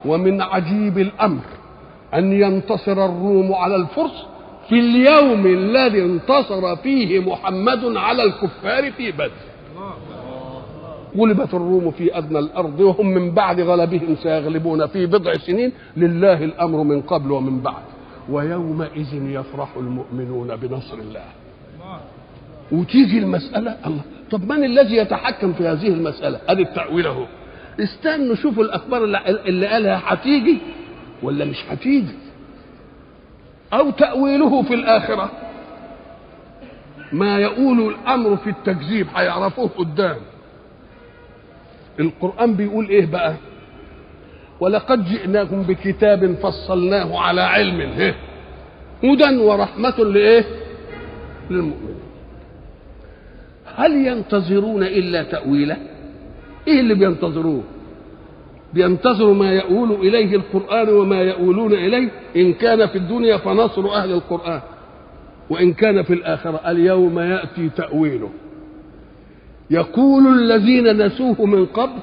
ومن عجيب الامر ان ينتصر الروم على الفرس في اليوم الذي انتصر فيه محمد على الكفار في بدر غلبت الروم في ادنى الارض وهم من بعد غلبهم سيغلبون في بضع سنين لله الامر من قبل ومن بعد ويومئذ يفرح المؤمنون بنصر الله وتيجي المسألة الله طب من الذي يتحكم في هذه المسألة ادي التأويل اهو استنوا شوفوا الأخبار اللي, اللي قالها هتيجي ولا مش هتيجي أو تأويله في الآخرة ما يقول الأمر في التكذيب هيعرفوه قدام القرآن بيقول إيه بقى ولقد جئناكم بكتاب فصلناه على علم هدى ورحمة لإيه للمؤمنين هل ينتظرون إلا تأويله إيه اللي بينتظروه بينتظروا ما يؤول إليه القرآن وما يؤولون إليه إن كان في الدنيا فنصر أهل القرآن وإن كان في الآخرة اليوم يأتي تأويله يقول الذين نسوه من قبل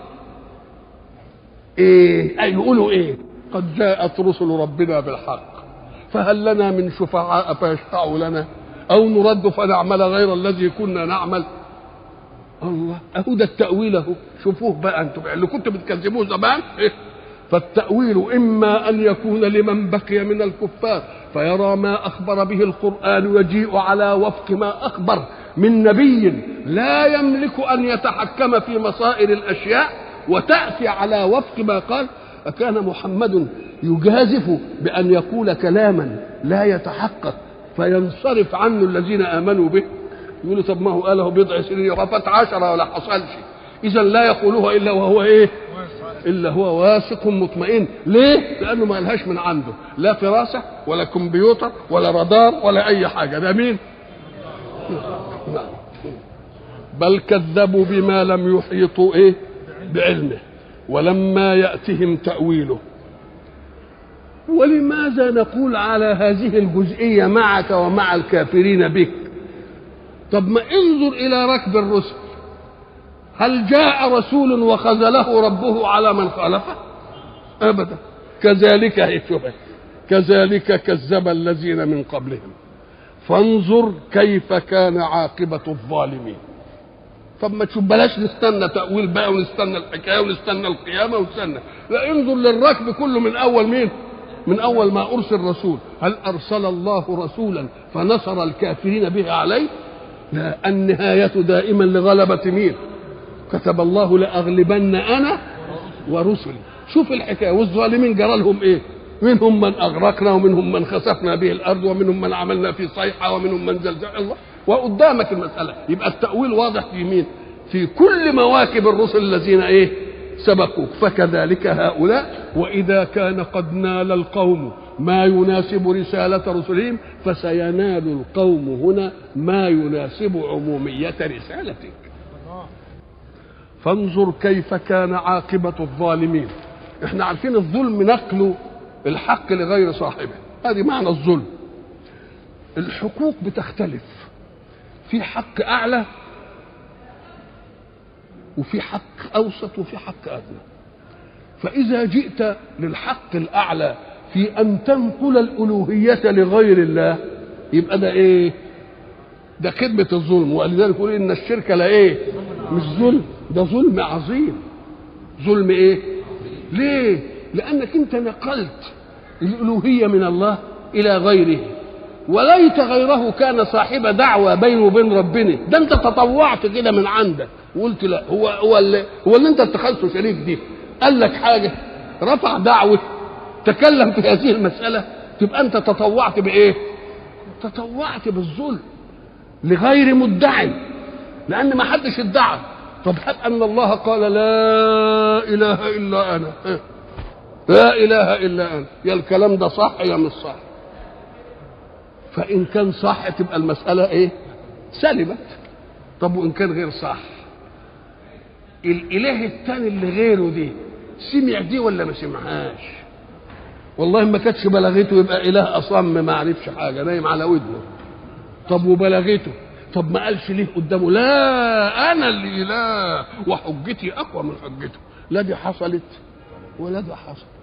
ايه اي يقولوا ايه قد جاءت رسل ربنا بالحق فهل لنا من شفعاء فيشفعوا لنا او نرد فنعمل غير الذي كنا نعمل الله اهو ده التاويل اهو شوفوه بقى انتم اللي كنتوا بتكذبوه زمان إيه؟ فالتاويل اما ان يكون لمن بقي من الكفار فيرى ما اخبر به القران ويجيء على وفق ما اخبر من نبي لا يملك ان يتحكم في مصائر الاشياء وتأتي على وفق ما قال أكان محمد يجازف بأن يقول كلاما لا يتحقق فينصرف عنه الذين آمنوا به يقولوا طب ما هو قاله بضع سنين وفات عشرة ولا حصلش إذا لا يقولها إلا وهو إيه إلا هو واثق مطمئن ليه؟ لأنه ما لهاش من عنده لا فراسة ولا كمبيوتر ولا رادار ولا أي حاجة ده مين؟ بل كذبوا بما لم يحيطوا إيه؟ بعلمه ولما يأتهم تأويله ولماذا نقول على هذه الجزئية معك ومع الكافرين بك طب ما انظر إلى ركب الرسل هل جاء رسول وخذله ربه على من خالفه أبدا كذلك هيتوبة كذلك كذب الذين من قبلهم فانظر كيف كان عاقبة الظالمين طب ما تشوف بلاش نستنى تأويل بقى ونستنى الحكاية ونستنى القيامة ونستنى لا انظر للركب كله من أول مين من أول ما أرسل رسول هل أرسل الله رسولا فنصر الكافرين به عليه لا النهاية دائما لغلبة مين كتب الله لأغلبن أنا ورسلي شوف الحكاية والظالمين جرى لهم إيه منهم من أغرقنا ومنهم من خسفنا به الأرض ومنهم من عملنا في صيحة ومنهم من زلزل الله وقدامك المسألة يبقى التأويل واضح في مين في كل مواكب الرسل الذين ايه سبقوك فكذلك هؤلاء وإذا كان قد نال القوم ما يناسب رسالة رسلهم فسينال القوم هنا ما يناسب عمومية رسالتك فانظر كيف كان عاقبة الظالمين احنا عارفين الظلم نقل الحق لغير صاحبه هذه معنى الظلم الحقوق بتختلف في حق اعلى وفي حق اوسط وفي حق ادنى فاذا جئت للحق الاعلى في ان تنقل الالوهيه لغير الله يبقى ده ايه ده خدمه الظلم ولذلك يقول ان الشرك لا ايه مش ظلم ده ظلم عظيم ظلم ايه ليه لانك انت نقلت الالوهيه من الله الى غيره وليت غيره كان صاحب دعوة بينه وبين ربنا ده انت تطوعت كده من عندك وقلت لا هو هو اللي هو اللي انت اتخذته شريك دي قال لك حاجة رفع دعوة تكلم في هذه المسألة تبقى انت تطوعت بايه تطوعت بالظلم لغير مدعي لان ما حدش ادعى طب هب ان الله قال لا اله الا انا لا اله الا انا يا الكلام ده صح يا مش صح فإن كان صح تبقى المسألة إيه؟ سلمت طب وإن كان غير صح الإله الثاني اللي غيره دي سمع دي ولا ما سمعهاش؟ والله ما كانتش بلغته يبقى إله أصم ما عرفش حاجة نايم على ودنه طب وبلغته طب ما قالش ليه قدامه لا أنا اللي إله وحجتي أقوى من حجته لا دي حصلت ولا دي حصلت